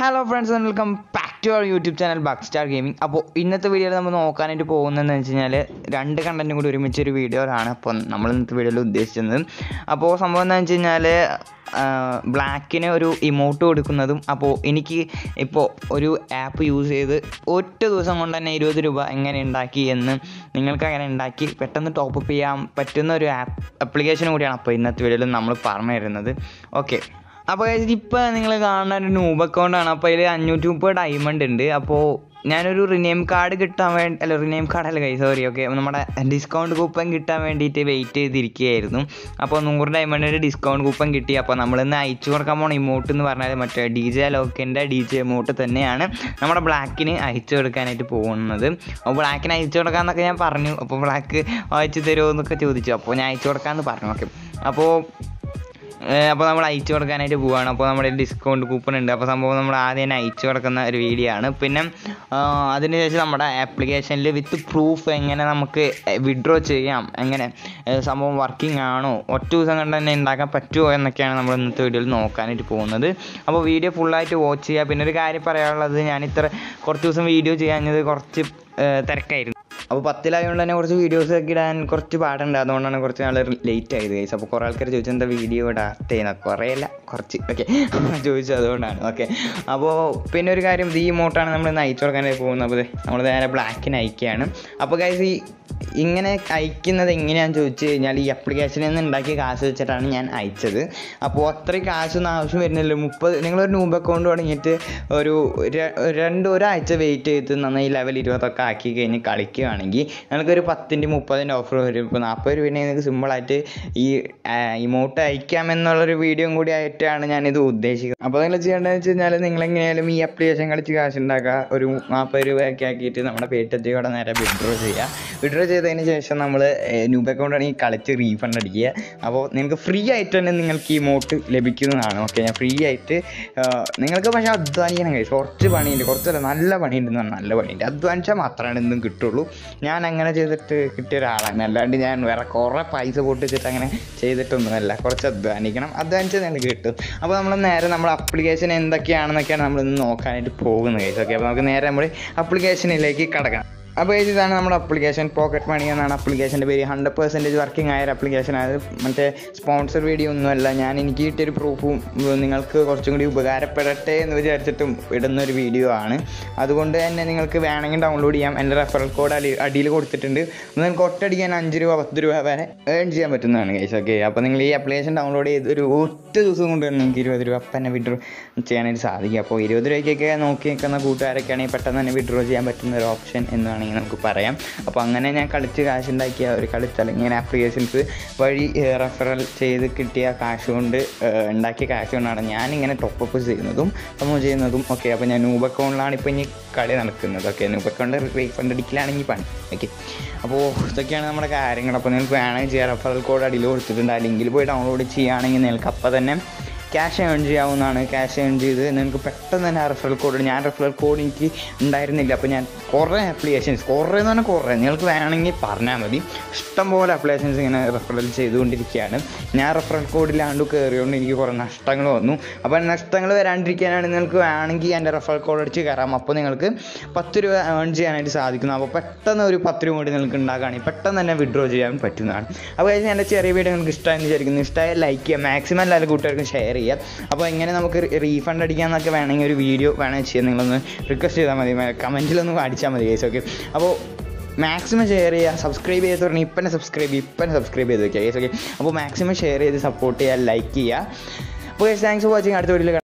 hello friends welcome back to our YouTube channel buck star gaming അപ്പോൾ ഇന്നത്തെ വീഡിയോയിൽ നമ്മൾ നോക്കാനായിട്ട് പോകുന്നതെന്ന് വെച്ച് കഴിഞ്ഞാൽ രണ്ട് കണ്ടൻറ്റും കൂടി ഒരുമിച്ച് ഒരു വീഡിയോയിലാണ് അപ്പോൾ നമ്മൾ ഇന്നത്തെ വീഡിയോയിൽ ഉദ്ദേശിച്ചത് അപ്പോൾ സംഭവം എന്താണെന്ന് വെച്ച് കഴിഞ്ഞാൽ ബ്ലാക്കിന് ഒരു ഇമോട്ട് കൊടുക്കുന്നതും അപ്പോൾ എനിക്ക് ഇപ്പോൾ ഒരു ആപ്പ് യൂസ് ചെയ്ത് ഒറ്റ ദിവസം കൊണ്ട് തന്നെ ഇരുപത് രൂപ എങ്ങനെ ഉണ്ടാക്കി എന്ന് നിങ്ങൾക്ക് അങ്ങനെ ഉണ്ടാക്കി പെട്ടെന്ന് ടോപ്പ് ചെയ്യാൻ പറ്റുന്ന ഒരു ആപ്പ് ആപ്ലിക്കേഷൻ കൂടിയാണ് അപ്പോൾ ഇന്നത്തെ വീഡിയോയിൽ നമ്മൾ പറഞ്ഞു തരുന്നത് ഓക്കെ അപ്പോൾ ഇപ്പോൾ നിങ്ങൾ കാണുന്ന ഒരു നൂബ് അക്കൗണ്ടാണ് അപ്പോൾ അതിൽ അഞ്ഞൂറ്റി മുപ്പത് ഡയമണ്ട് ഉണ്ട് അപ്പോൾ ഞാനൊരു റിനെയിം കാർഡ് കിട്ടാൻ വേണ്ടി അല്ല റിനെയിം കാർഡ് അല്ല കൈ സോറി ഓക്കെ നമ്മുടെ ഡിസ്കൗണ്ട് കൂപ്പൺ കിട്ടാൻ വേണ്ടിയിട്ട് വെയിറ്റ് ചെയ്തിരിക്കുകയായിരുന്നു അപ്പോൾ നൂറ് ഡയമണ്ടിൻ്റെ ഡിസ്കൗണ്ട് കൂപ്പൺ കിട്ടി അപ്പോൾ നമ്മളിന്ന് അയച്ചു കൊടുക്കാൻ പോണ ഇമോട്ട് എന്ന് പറഞ്ഞാൽ മറ്റേ ഡി ജെ ലോക്കിൻ്റെ ഡി ജെ ഇമോട്ട് തന്നെയാണ് നമ്മുടെ ബ്ലാക്കിന് അയച്ചു കൊടുക്കാനായിട്ട് പോകുന്നത് അപ്പോൾ ബ്ലാക്കിന് അയച്ചു കൊടുക്കാമെന്നൊക്കെ ഞാൻ പറഞ്ഞു അപ്പോൾ ബ്ലാക്ക് അയച്ചു തരുമോ എന്നൊക്കെ ചോദിച്ചു അപ്പോൾ ഞാൻ അയച്ചു കൊടുക്കാമെന്ന് പറഞ്ഞു ഓക്കെ അപ്പോൾ അപ്പോൾ നമ്മൾ അയച്ചു കൊടുക്കാനായിട്ട് പോവുകയാണ് അപ്പോൾ നമ്മുടെ ഡിസ്കൗണ്ട് കൂപ്പൺ ഉണ്ട് അപ്പോൾ സംഭവം നമ്മൾ ആദ്യം തന്നെ അയച്ചു കൊടുക്കുന്ന ഒരു വീഡിയോ ആണ് പിന്നെ അതിനുശേഷം നമ്മുടെ ആപ്ലിക്കേഷനിൽ വിത്ത് പ്രൂഫ് എങ്ങനെ നമുക്ക് വിഡ്രോ ചെയ്യാം എങ്ങനെ സംഭവം വർക്കിംഗ് ആണോ ഒറ്റ ദിവസം കൊണ്ട് തന്നെ ഉണ്ടാക്കാൻ പറ്റുമോ എന്നൊക്കെയാണ് നമ്മൾ ഇന്നത്തെ വീഡിയോയിൽ നോക്കാനായിട്ട് പോകുന്നത് അപ്പോൾ വീഡിയോ ഫുള്ളായിട്ട് വാച്ച് ചെയ്യുക പിന്നെ ഒരു കാര്യം പറയാനുള്ളത് ഞാൻ ഇത്ര കുറച്ച് ദിവസം വീഡിയോ ചെയ്യാഞ്ഞത് കുറച്ച് തിരക്കായിരുന്നു അപ്പോൾ പത്തിലായതുകൊണ്ട് തന്നെ കുറച്ച് വീഡിയോസ് ഒക്കെ ഇടാൻ കുറച്ച് പാടുണ്ട് അതുകൊണ്ടാണ് കുറച്ച് നാൾ ലേറ്റ് ആയത് ഗൈസ് അപ്പോൾ കുറേ ആൾക്കാർ ചോദിച്ചു എന്താ വീഡിയോ ഇടാത്ത ചെയ്യുന്നത് കുറേ അല്ല കുറച്ച് ഓക്കെ ചോദിച്ചു അതുകൊണ്ടാണ് ഓക്കെ അപ്പോൾ പിന്നെ ഒരു കാര്യം ഈ മോട്ടാണ് നമ്മൾ ഇന്ന് അയച്ചു കൊടുക്കാനായി പോകുന്നത് അപ്പോൾ നമ്മൾ നേരെ ബ്ലാക്കിന് അയക്കുകയാണ് അപ്പോൾ ഗൈസ് ഈ ഇങ്ങനെ അയക്കുന്നത് എങ്ങനെയാണെന്ന് ചോദിച്ചു കഴിഞ്ഞാൽ ഈ അപ്ലിക്കേഷനിൽ നിന്ന് ഉണ്ടാക്കിയ കാശ് വെച്ചിട്ടാണ് ഞാൻ അയച്ചത് അപ്പോൾ അത്രയും കാശൊന്നും ആവശ്യം വരുന്നില്ല മുപ്പത് നിങ്ങളൊരു നൂബ് അക്കൗണ്ട് തുടങ്ങിയിട്ട് ഒരു രണ്ട് ഒരാഴ്ച വെയിറ്റ് ചെയ്ത് നന്നായി ലെവൽ ഇരുപതൊക്കെ ആക്കി കഴിഞ്ഞ് കളിക്കുകയാണെങ്കിൽ നിങ്ങൾക്കൊരു പത്തിൻ്റെ മുപ്പതിൻ്റെ ഓഫർ വരും ഇപ്പോൾ നാൽപ്പത് രൂപ നിങ്ങൾക്ക് സിമ്പിളായിട്ട് ഈ ഇമോട്ട് അയക്കാമെന്നുള്ളൊരു വീഡിയോയും കൂടി ആയിട്ടാണ് ഞാനിത് ഉദ്ദേശിക്കുന്നത് അപ്പോൾ നിങ്ങൾ ചെയ്യേണ്ടതെന്ന് വെച്ച് കഴിഞ്ഞാൽ നിങ്ങൾ എങ്ങനെയായാലും ഈ അപ്ലിക്കേഷൻ കളിച്ച് കാശ് ഉണ്ടാക്കുക ഒരു നാൽപ്പത് രൂപയൊക്കെ ആക്കിയിട്ട് നമ്മുടെ പേറ്റത്തിലൂടെ നേരെ വിഡ്രോ ചെയ്യുക വിഡ്രോ ചെയ്തതിന് ശേഷം നമ്മൾ ന്യൂബ് അക്കൗണ്ട് ആണെങ്കിൽ കളിച്ച് റീഫണ്ട് അടിക്കുക അപ്പോൾ നിങ്ങൾക്ക് ഫ്രീ ആയിട്ട് തന്നെ നിങ്ങൾക്ക് ഈ മോട്ട് ലഭിക്കുന്നതാണ് ഓക്കെ ഞാൻ ഫ്രീ ആയിട്ട് നിങ്ങൾക്ക് പക്ഷേ അധ്വാനിക്കണം കഴിച്ചു കുറച്ച് പണിയുണ്ട് കുറച്ചല്ല നല്ല പണിയുണ്ട് നല്ല പണിയുണ്ട് അധ്വാനിച്ചാൽ മാത്രമാണ് എന്തും കിട്ടുള്ളൂ ഞാൻ അങ്ങനെ ചെയ്തിട്ട് കിട്ടിയ ഒരാളാണ് അല്ലാണ്ട് ഞാൻ വേറെ കുറേ പൈസ പൊട്ടിച്ചിട്ട് അങ്ങനെ ചെയ്തിട്ടൊന്നുമല്ല കുറച്ച് അധ്വാനിക്കണം അധ്വാനിച്ചാൽ നിങ്ങൾക്ക് കിട്ടും അപ്പോൾ നമ്മൾ നേരെ നമ്മൾ അപ്ലിക്കേഷൻ എന്തൊക്കെയാണെന്നൊക്കെയാണ് നമ്മൾ ഇന്ന് നോക്കാനായിട്ട് പോകുന്നത് കേസ് ഓക്കെ അപ്പോൾ നമുക്ക് നേരെ നമ്മൾ അപ്ലിക്കേഷനിലേക്ക് കടക്കണം അപ്പോൾ ഇതാണ് നമ്മുടെ അപ്ലിക്കേഷൻ പോക്കറ്റ് മണി എന്നാണ് അപ്ലിക്കേഷൻ്റെ പേര് ഹൺഡ്രഡ് പെർസെൻറ്റേജ് വർക്കിംഗ് ആയ ഒരു അപ്ലിക്കേഷൻ അത് മറ്റേ സ്പോൺസർ വീഡിയോ ഒന്നുമല്ല ഞാൻ എനിക്ക് കിട്ടിയൊരു പ്രൂഫും നിങ്ങൾക്ക് കുറച്ചും കൂടി ഉപകാരപ്പെടട്ടെ എന്ന് വിചാരിച്ചിട്ടും ഇടുന്ന ഒരു വീഡിയോ ആണ് അതുകൊണ്ട് തന്നെ നിങ്ങൾക്ക് വേണമെങ്കിൽ ഡൗൺലോഡ് ചെയ്യാം എൻ്റെ റെഫറൽ കോഡ് അടി അടിയിൽ കൊടുത്തിട്ടുണ്ട് നിങ്ങൾക്ക് ഒറ്റയടിക്കാൻ അഞ്ച് രൂപ പത്ത് രൂപ വരെ ഏൺ ചെയ്യാൻ പറ്റുന്നതാണ് കേസ് ഓക്കെ അപ്പോൾ നിങ്ങൾ ഈ അപ്ലിക്കേഷൻ ഡൗൺലോഡ് ചെയ്ത് ഒരു ഒറ്റ ദിവസം കൊണ്ട് തന്നെ നിങ്ങൾക്ക് ഇരുപത് രൂപ അപ്പം തന്നെ വിഡ്രോ ചെയ്യാനായിട്ട് സാധിക്കും അപ്പോൾ ഇരുപത് രൂപയ്ക്കൊക്കെ നോക്കി നിൽക്കുന്ന കൂട്ടുകാരൊക്കെ ആണെങ്കിൽ പെട്ടെന്ന് തന്നെ വിഡ്രോ ചെയ്യാൻ പറ്റുന്ന ഒരു ഓപ്ഷൻ എന്നാണ് വേണമെങ്കിൽ നമുക്ക് പറയാം അപ്പോൾ അങ്ങനെ ഞാൻ കളിച്ച് കാശുണ്ടാക്കിയ ഒരു കളിച്ചാൽ ഇങ്ങനെ ആപ്ലിക്കേഷൻസ് വഴി റെഫറൽ ചെയ്ത് കിട്ടിയ കാശ് കൊണ്ട് ഉണ്ടാക്കിയ കാശ് കൊണ്ടാണ് ഞാനിങ്ങനെ ടോപ്പപ്പ് ചെയ്യുന്നതും സംഭവം ചെയ്യുന്നതും ഓക്കെ അപ്പോൾ ഞാൻ നൂബ് അക്കൗണ്ടിലാണ് ഇപ്പോൾ ഇനി കളി നടക്കുന്നത് ഓക്കെ നൂബ് അക്കൗണ്ട് റീഫണ്ട് അടിക്കലാണെങ്കിൽ പണി ഓക്കെ അപ്പോൾ ഇതൊക്കെയാണ് നമ്മുടെ കാര്യങ്ങൾ അപ്പോൾ നിങ്ങൾക്ക് വേണമെങ്കിൽ ചെയ്യാം റെഫറൽ കോഡ് അടിയിൽ കൊടുത്തിട്ടുണ്ട് ആ ലിങ്കിൽ പോയി ഡൗൺലോഡ് ചെയ്യുകയാണെങ്കിൽ നിങ്ങൾക്ക് അപ്പോൾ തന്നെ ക്യാഷ് ഏൺ ചെയ്യാവുന്നതാണ് ക്യാഷ് ഏൺ ചെയ്ത് നിങ്ങൾക്ക് പെട്ടെന്ന് തന്നെ ആ റെഫറൽ കോഡ് ഞാൻ റെഫറൽ കോഡ് എനിക്ക് ഉണ്ടായിരുന്നില്ല അപ്പോൾ ഞാൻ കുറേ ആപ്ലിക്കേഷൻസ് കുറേ എന്ന് പറഞ്ഞാൽ കുറേ നിങ്ങൾക്ക് വേണമെങ്കിൽ പറഞ്ഞാൽ മതി ഇഷ്ടംപോലെ ആപ്ലിക്കേഷൻസ് ഇങ്ങനെ റെഫറൽ ചെയ്തുകൊണ്ടിരിക്കുകയാണ് ഞാൻ റെഫറൽ കോഡിലാണ്ട് കയറിയോണ്ട് എനിക്ക് കുറേ നഷ്ടങ്ങൾ വന്നു അപ്പോൾ നഷ്ടങ്ങൾ വരാണ്ടിരിക്കാനാണ് നിങ്ങൾക്ക് വേണമെങ്കിൽ എൻ്റെ റെഫറൽ കോഡ് അടിച്ച് കയറാം അപ്പോൾ നിങ്ങൾക്ക് പത്ത് രൂപ ഏൺ ചെയ്യാനായിട്ട് സാധിക്കുന്നു അപ്പോൾ പെട്ടെന്ന് ഒരു പത്ത് രൂപ കൂടി നിങ്ങൾക്ക് ഉണ്ടാക്കുകയാണെങ്കിൽ പെട്ടെന്ന് തന്നെ വിഡ്രോ ചെയ്യാൻ പറ്റുന്നതാണ് അപ്പോൾ എൻ്റെ ചെറിയ വീഡിയോ നിങ്ങൾക്ക് ഇഷ്ടമായെന്ന് വിചാരിക്കുന്നു ഇഷ്ടമായ ലൈക്ക് ചെയ്യുക മാക്സിമം എല്ലാവരും കൂട്ടുകാർക്കും ഷെയർ ചെയ്യുക അപ്പോൾ എങ്ങനെ നമുക്ക് റീഫണ്ട് അടിക്കാമെന്നൊക്കെ വേണമെങ്കിൽ ഒരു വീഡിയോ വേണമെങ്കിൽ ചെയ്യാം നിങ്ങളൊന്ന് റിക്വസ്റ്റ് ചെയ്താൽ മതി കമൻറ്റിലൊന്ന് അടിച്ചാൽ മതി ഗൈസ് ഓക്കെ അപ്പോൾ മാക്സിമം ഷെയർ ചെയ്യുക സബ്സ്ക്രൈബ് ചെയ്ത് പറഞ്ഞാൽ ഇപ്പം തന്നെ സബ്സ്ക്രൈബ് ചെയ്യുക ഇപ്പം തന്നെ സബ്സ്ക്രൈബ് ചെയ്ത് വെക്കുക ഗൈസ് ഓക്കെ അപ്പോൾ മാക്സിമം ഷെയർ ചെയ്ത് സപ്പോർട്ട് ചെയ്യുക ലൈക്ക് ചെയ്യുക അപ്പോൾ ഗൈസ് താങ്ക്സ് ഫോർ വാച്ചിങ് അടുത്ത വീഡിയോയിൽ